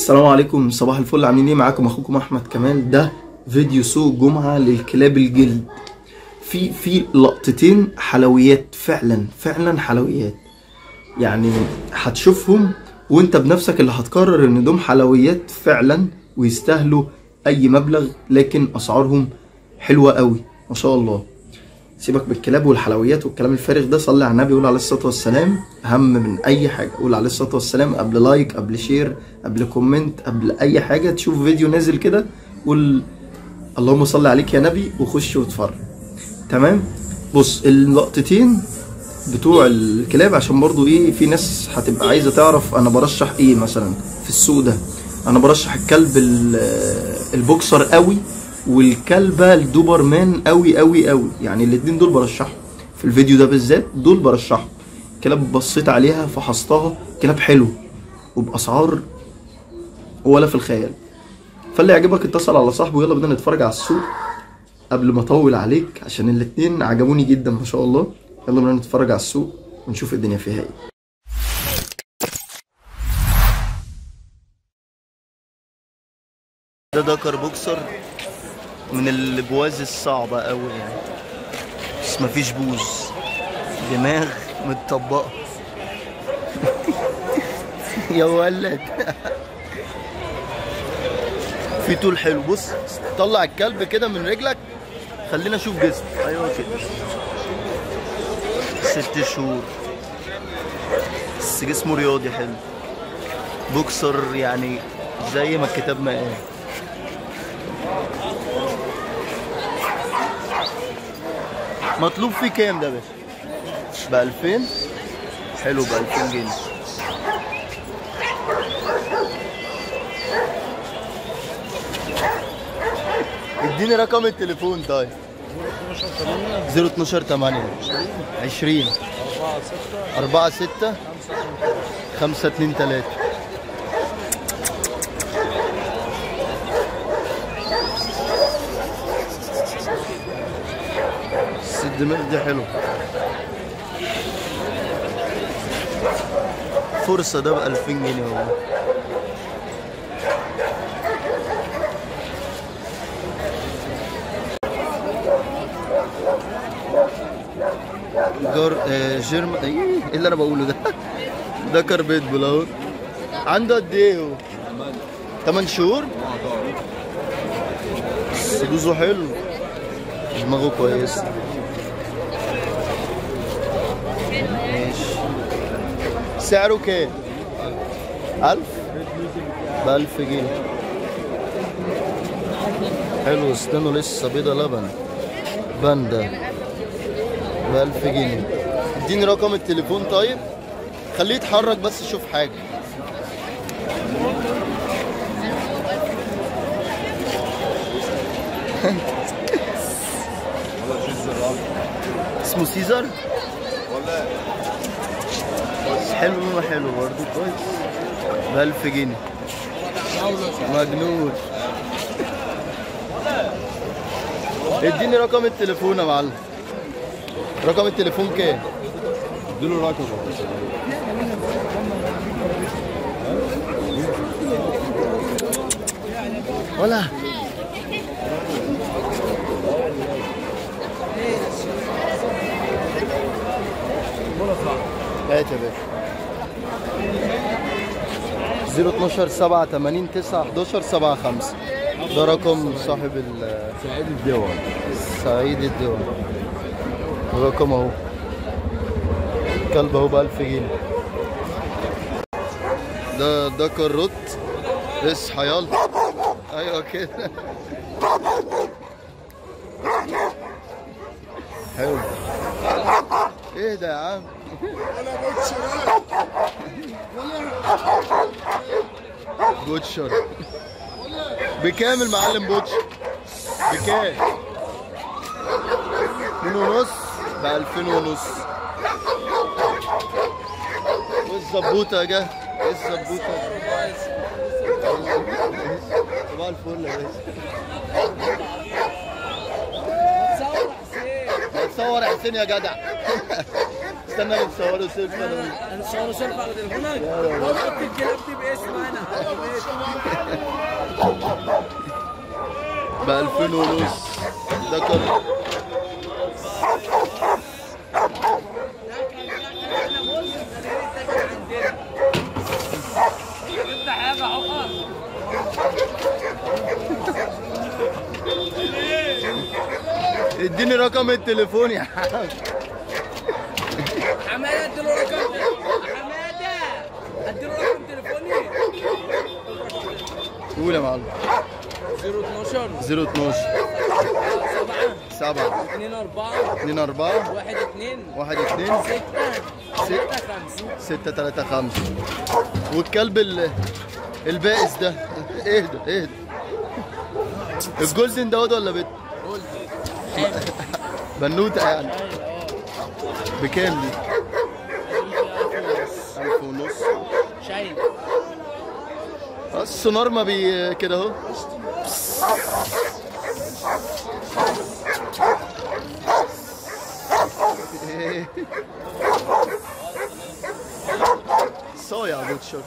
السلام عليكم صباح الفل عاملين ايه معاكم اخوكم احمد كمال ده فيديو سوق جمعه للكلاب الجلد في في لقطتين حلويات فعلا فعلا حلويات يعني هتشوفهم وانت بنفسك اللي هتقرر ان دول حلويات فعلا ويستاهلوا اي مبلغ لكن اسعارهم حلوه قوي ما شاء الله سيبك بالكلاب والحلويات والكلام الفارغ ده صلي على النبي قول عليه الصلاه والسلام اهم من اي حاجه قول عليه الصلاه والسلام قبل لايك قبل شير قبل كومنت قبل اي حاجه تشوف فيديو نازل كده قول اللهم صل عليك يا نبي وخش واتفرج تمام بص اللقطتين بتوع الكلاب عشان برضو ايه في ناس هتبقى عايزه تعرف انا برشح ايه مثلا في السوق ده انا برشح الكلب ال- البوكسر قوي والكلبه الدوبرمان قوي قوي قوي يعني الاتنين دول برشحهم في الفيديو ده بالذات دول برشحهم كلاب بصيت عليها فحصتها كلاب حلو وباسعار ولا في الخيال فاللي يعجبك اتصل على صاحبه يلا بدنا نتفرج على السوق قبل ما اطول عليك عشان الاتنين عجبوني جدا ما شاء الله يلا بينا نتفرج على السوق ونشوف الدنيا فيها ايه ده دكر بوكسر من البواز الصعبة قوي يعني بس مفيش بوز دماغ متطبقة يا ولد في طول حلو بص طلع الكلب كده من رجلك خلينا اشوف جسم ايوه كده ست شهور بس جسمه رياضي حلو بوكسر يعني زي ما الكتاب ما قال مطلوب فيه كام ده يا باشا؟ ب 2000 حلو ب 2000 جنيه اديني رقم التليفون طيب 012 8 20 4 6 5 2 3 بس الدماغ دي حلو فرصة ده ب 2000 جنيه والله جار آه جيرم ايه إيه اللي انا بقوله ده ده كربيت بول اهو عنده قد ايه هو 8 شهور بس جوزه حلو دماغه كويس ماشي سعره كام؟ 1000 ب 1000 جنيه حلو استنوا لسه بيضة لبن باندا ب 1000 جنيه اديني رقم التليفون طيب خليه يتحرك بس يشوف حاجة اسمه سيزر بس حلو لونه حلو برضه كويس ب 1000 جنيه مجنون اديني رقم التليفون يا معلم رقم التليفون كام؟ اديله رقم ولا هات يا باشا 012 7 80 9 11 7 5 ده رقم صاحب ال سعيد الدول سعيد الدول الرقم اهو كلب اهو ب 1000 جنيه ده ده كروت اصحى يلا ايوه كده حلو ايه ده يا عم بوتشر بكام المعلم بوتشر بكام اتنين ونص بألفين ونص والزبوطة جه ايه الزبوطة صباح الفل يا باشا تصور حسين يا جدع استنى نتصوروا سيلفي انا انا صور سيلفي على تليفونك وحط الكلاب دي باسم انا ب 2000 ونص ده كله انت حاجه عقر اديني رقم التليفون يا عم حماده اديله رقم حماده اديله رقم تليفوني قول يا معلم 012 012 7 7 2 4 2 4 1 2 1 2 6 6 5 6 3 5 والكلب ال- البائس ده اهدى اهدى الجولدن دوت ولا بيت بنوته يعني بكام دي؟ ألف ونص شايل السونار ما بي كده اهو صايع بوتشر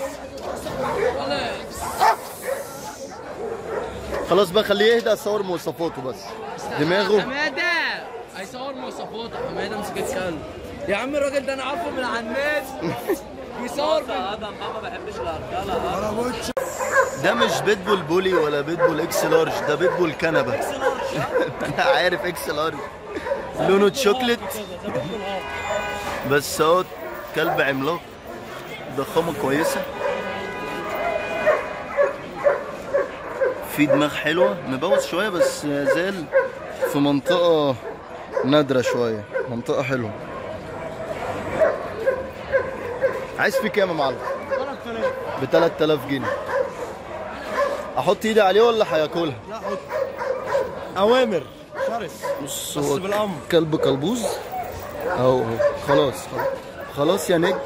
خلاص بقى خليه يهدى اصور مواصفاته بس دماغه حماده هيصور مواصفاته حماده مسك الكلب يا عم الراجل ده انا عارفه من على النت بيصور ادم ما بحبش الارجله ده مش بيتبول بولي ولا بيتبول اكس لارج ده بيتبول كنبه انا عارف اكس لارج لونه شوكليت بس هو كلب عملاق ضخامه كويسه في دماغ حلوه مبوظ شويه بس زال في منطقه نادره شويه منطقه حلوه عايز في كام يا معلم ب 3000 جنيه احط ايدي عليه ولا هياكلها اوامر شرس بص بس هو بالأمر. كلب كلبوز اهو اهو خلاص خلاص خلاص يا نجم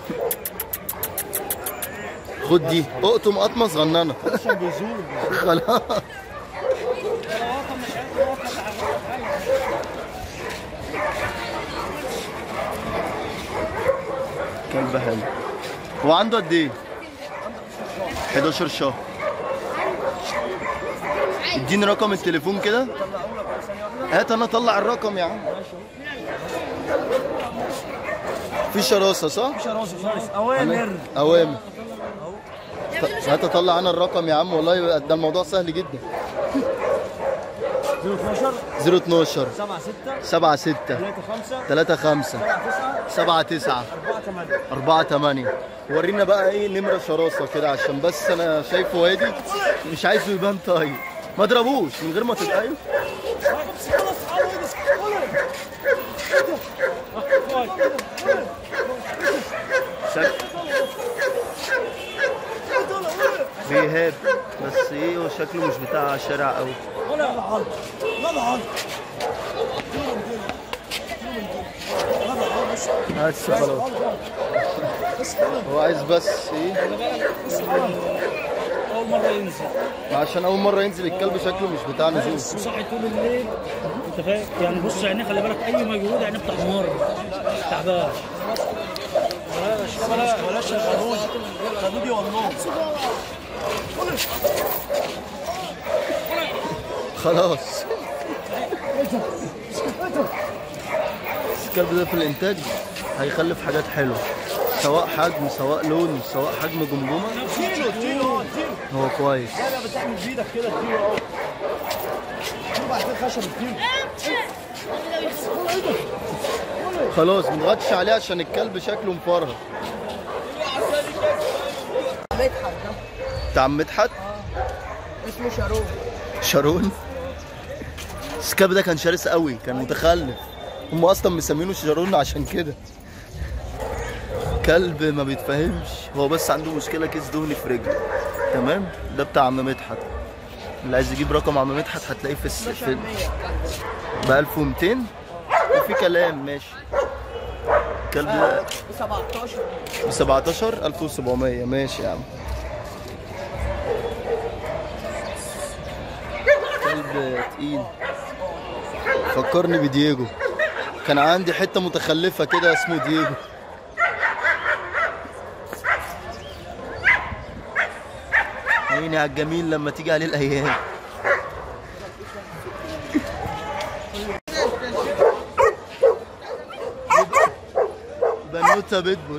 خد دي اقطم قطمه صغننه عشان بيزور خلاص كلب حلو هو عنده قد ايه؟ 11 شهر اديني رقم التليفون كده هات انا اطلع الرقم يا عم في شراسه صح؟ شرس شرس اوامر اوامر ط- هات اطلع انا الرقم يا عم والله يبقى ده الموضوع سهل جدا 012 012 7 6 7 6 3 5 3 5 7 9 4 8 4 8 ورينا بقى ايه نمرة شراسة كده عشان بس انا شايفه وادي مش عايزه يبان طيب ما اضربوش من غير ما تتقايم شك بيهاب بس ايه هو شكله مش بتاع شارع قوي ولا العرض لا العرض بس خلاص هو عايز بس ايه اول مره ينزل عشان اول مرة ينزل الكلب شكله مش بتاع نزول صاحي طول الليل انت فاهم يعني بص عينيه خلي بالك اي مجهود عينيه بتحمر تعبان بلاش بلاش الخدود خدودي والله خلاص الكلب ده في الانتاج هيخلف حاجات حلوه سواء حجم سواء لون سواء حجم جمجمه اديله اديله اه اديله هو كويس لا بتعمل بايدك كده اديله اهو شوف بعد كده خشب اديله خلاص ما نضغطش عليه عشان الكلب شكله مفرهد بتاع عم مدحت اسمه شارون شارون الكلب ده كان شرس قوي كان متخلف هم اصلا مسمينه شارون عشان كده كلب ما بيتفهمش هو بس عنده مشكله كيس دهني في رجله تمام ده بتاع عم مدحت اللي عايز يجيب رقم عم مدحت هتلاقيه في الس... في ب 1200 وفي كلام ماشي كلب ده ب 17 ب 17 1700 ماشي يا عم كلب تقيل فكرني بدييجو كان عندي حته متخلفه كده اسمه دييجو عيني على الجميل لما تيجي عليه الايام بنوته بيتبول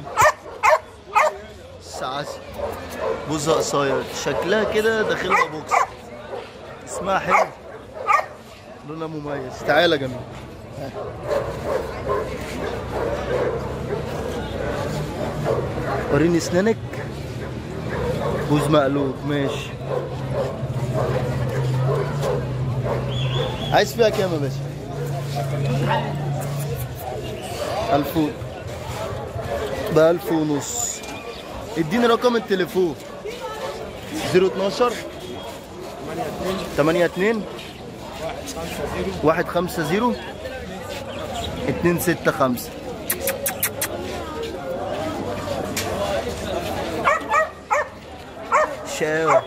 سعاسي بوزة قصير شكلها كده داخلها بوكس اسمها حلو لونها مميز تعالى يا جميل وريني اسنانك بوز مقلوب ماشي عايز فيها كام يا باشا؟ ألف و- بألف ونص اديني رقم التليفون 012 82 150 265 شاوة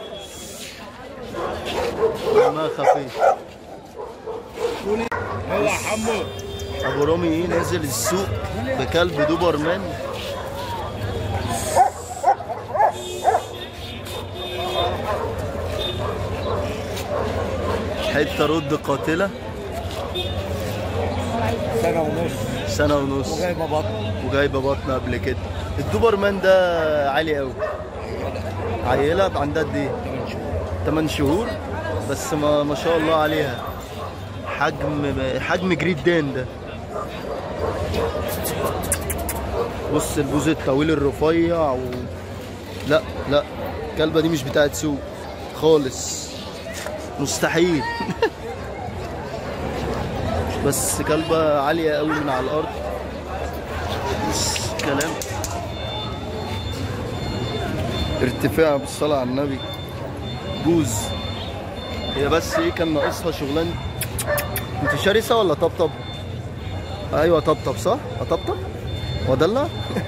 ما خفيف هو حمو ابو رامي ايه نازل السوق بكلب دوبرمان حته رد قاتله سنه ونص سنه ونص وجايبه بطن وجايبه بطن قبل كده الدوبرمان ده عالي قوي عيله عندها قد ايه 8 شهور بس ما, ما شاء الله عليها حجم حجم جريد دان ده بص البوز الطويل الرفيع و... لا لا الكلبه دي مش بتاعت سوق خالص مستحيل بس كلبه عاليه قوي من على الارض بص كلام ارتفاع بالصلاة على النبي بوز هي بس ايه كان ناقصها شغلان انت شرسة ولا طبطب؟ ايوه طبطب صح؟ اطبطب؟ ودلع؟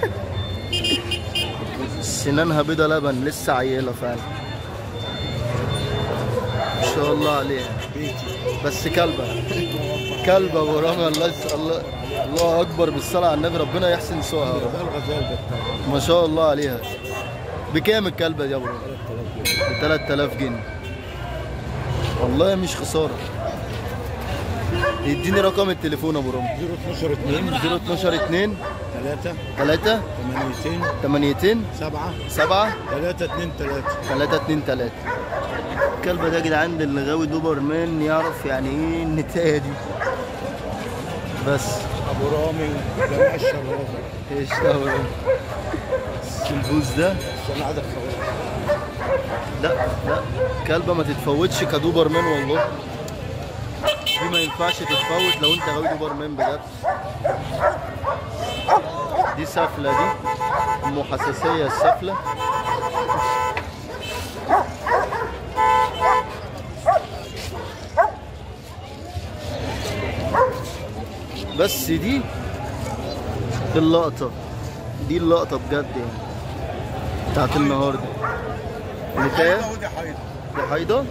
سنانها بيضة لبن لسه عيلة فعلا ما شاء الله عليها بس كلبة كلبة ابو رامي الله يس... الله الله اكبر بالصلاة على النبي ربنا يحسن سوقها يا رب. ده الغزال ده بتاعه ما شاء الله عليها بكام الكلبة دي يا ابو رامي؟ ب 3000 جنيه والله مش خسارة يديني رقم التليفون يا ابو رامي 012 2 012 2 3 3 8 8 7 7 3 2 3 3 2 3 الكلبة ده يا جدعان اللي غاوي دوبرمان يعرف يعني ايه النتاية دي بس ابو رامي جميع الشباب ايش ده يا أبو رامي؟ بس البوز ده عشان عدد خلاص لا لا كلبة ما تتفوتش كدوبرمان والله دي ما ينفعش تتفوت لو انت غاوي دوبرمان بجد دي سفلة دي ام حساسية السفلة بس دي اللقطة دي اللقطة بجد يعني بتاعت النهاردة نتاية ودي حيض دي حيضة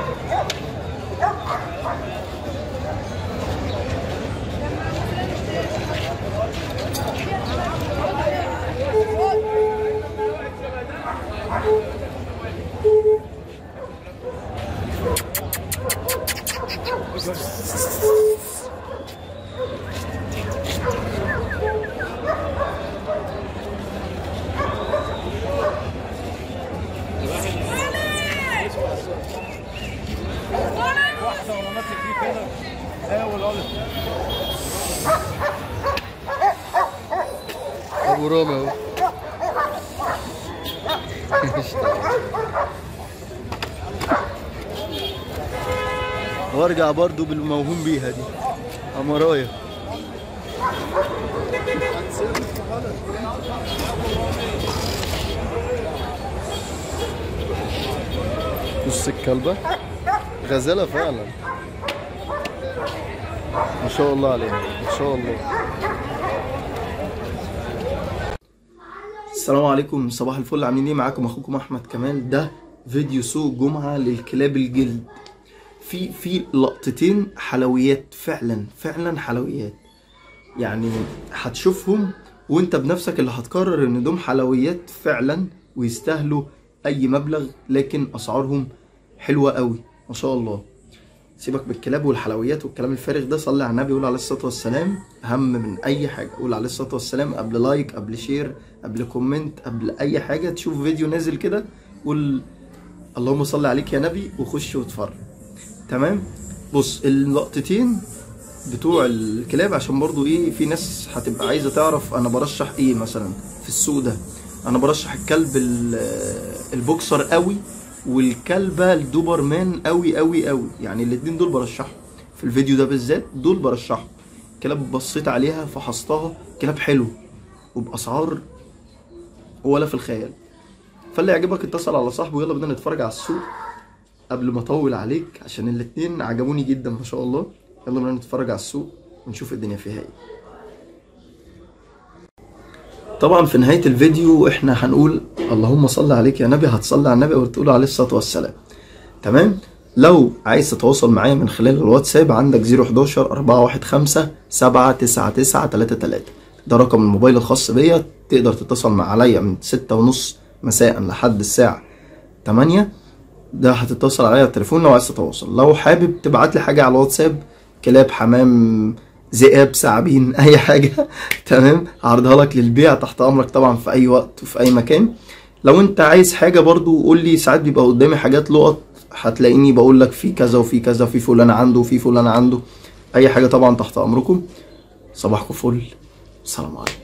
واحده وانا ماسك فيه كده ايه والقلب ابو رامي اهو وارجع برضو بالموهوم بيها دي امرايا بص الكلبة غزالة فعلا ما شاء الله عليها ما شاء الله السلام عليكم صباح الفل عاملين ايه معاكم اخوكم احمد كمال ده فيديو سوق جمعة للكلاب الجلد في في لقطتين حلويات فعلا فعلا حلويات يعني هتشوفهم وانت بنفسك اللي هتقرر ان دول حلويات فعلا ويستاهلوا اي مبلغ لكن اسعارهم حلوه قوي ما شاء الله سيبك بالكلاب والحلويات والكلام الفارغ ده صلي على النبي قول عليه الصلاه والسلام اهم من اي حاجه قول عليه الصلاه والسلام قبل لايك قبل شير قبل كومنت قبل اي حاجه تشوف فيديو نازل كده قول اللهم صل عليك يا نبي وخش واتفرج تمام بص اللقطتين بتوع الكلاب عشان برضو ايه في ناس هتبقى عايزه تعرف انا برشح ايه مثلا في السوق ده انا برشح الكلب ال- البوكسر قوي والكلبه الدوبرمان قوي قوي قوي يعني الاتنين دول برشحهم في الفيديو ده بالذات دول برشحهم كلاب بصيت عليها فحصتها كلاب حلو وباسعار ولا في الخيال فاللي يعجبك اتصل على صاحبه يلا بدنا نتفرج على السوق قبل ما اطول عليك عشان الاتنين عجبوني جدا ما شاء الله يلا بينا نتفرج على السوق ونشوف الدنيا فيها ايه طبعا في نهاية الفيديو احنا هنقول اللهم صل عليك يا نبي هتصلي على النبي وتقول عليه الصلاة والسلام تمام لو عايز تتواصل معايا من خلال الواتساب عندك 011 415 79933 ده رقم الموبايل الخاص بيا تقدر تتصل مع عليا من 6 ونص مساء لحد الساعة 8 ده هتتصل عليا على التليفون لو عايز تتواصل لو حابب تبعت لي حاجة على الواتساب كلاب حمام ذئاب ثعابين اي حاجة تمام هعرضها لك للبيع تحت امرك طبعا في اي وقت وفي اي مكان لو انت عايز حاجة برضو قول لي ساعات بيبقى قدامي حاجات لقط هتلاقيني بقول لك في كذا وفي كذا في فلان عنده وفي فلان عنده اي حاجة طبعا تحت امركم صباحكم فل السلام عليكم